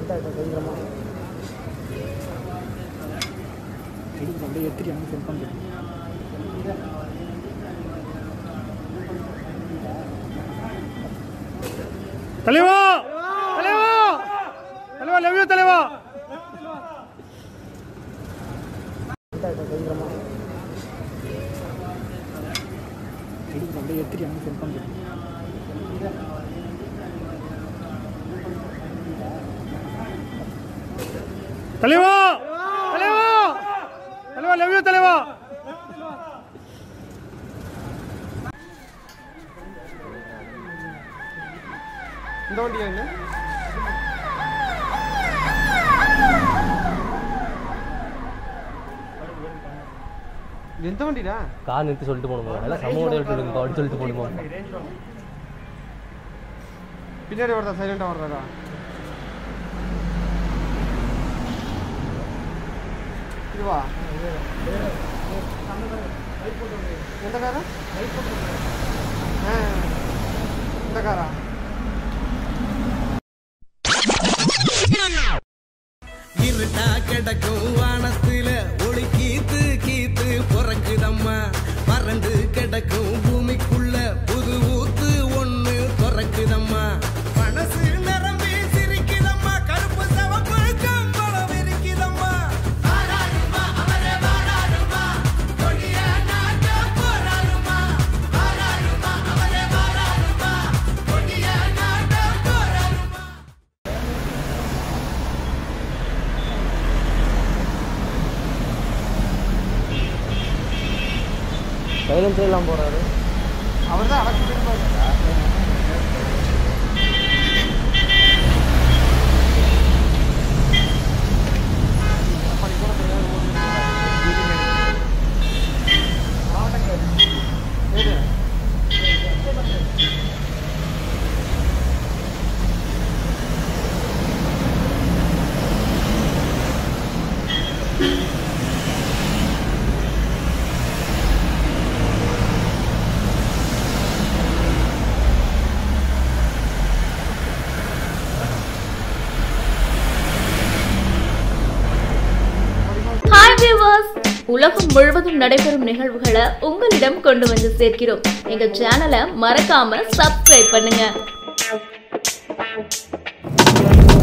பயங்கரமாக இடிச்சு அப்படியே எத்திரி அங்கே சென்ட் பண்ணுறேன் தலைவா தலைவா தலைவா லவ் யூ தலைவா பயங்கரமாக இடிச்சு அப்படியே எத்திரி அங்கே சென்ட் பண்ணுறேன் தலைவா தலைவா தலைவா லவ் யூ தலைவா இந்த வண்டியா என்ன எந்த வண்டிடா கார் நிறுத்தி சொல்லிட்டு போகணுமா எல்லாம் சம ஓட சொல்லிட்டு அப்படி சொல்லிட்டு போகணுமா பின்னாடி வருதா சைலண்டா வருதாடா இதுவா எந்த காரா ஆ, இந்த காரா இருட்டா கிடக்கும் வானத்துல ஒளி கீத்து கீத்து பிறக்குதம்மா வறண்டு கிடக்கும் பூமிக்குள்ள புது ஊத்து ஒண்ணு பிறக்குதம்மா மனசு நிரம்பி சிரிக்குதம்மா கருப்பு சவப்பு கம்பளம் இருக்குதம்மா வாராருமா, அவரே வாராருமா, கொடிய நாட்ட போராருமா. வாராருமா, அவரே வாராருமா, கொடிய நாட்ட போராருமா. சைலன்ஸ் எல்லாம் போறாரு அவர் தான் அடக்கு ஹாய் வியூவர்ஸ் உலகம் முழுவதும் நடைபெறும் நிகழ்வுகளை உங்களிடம் கொண்டு வந்து சேர்க்கிறோம் எங்க சேனலை மறக்காம சப்ஸ்கிரைப் பண்ணுங்க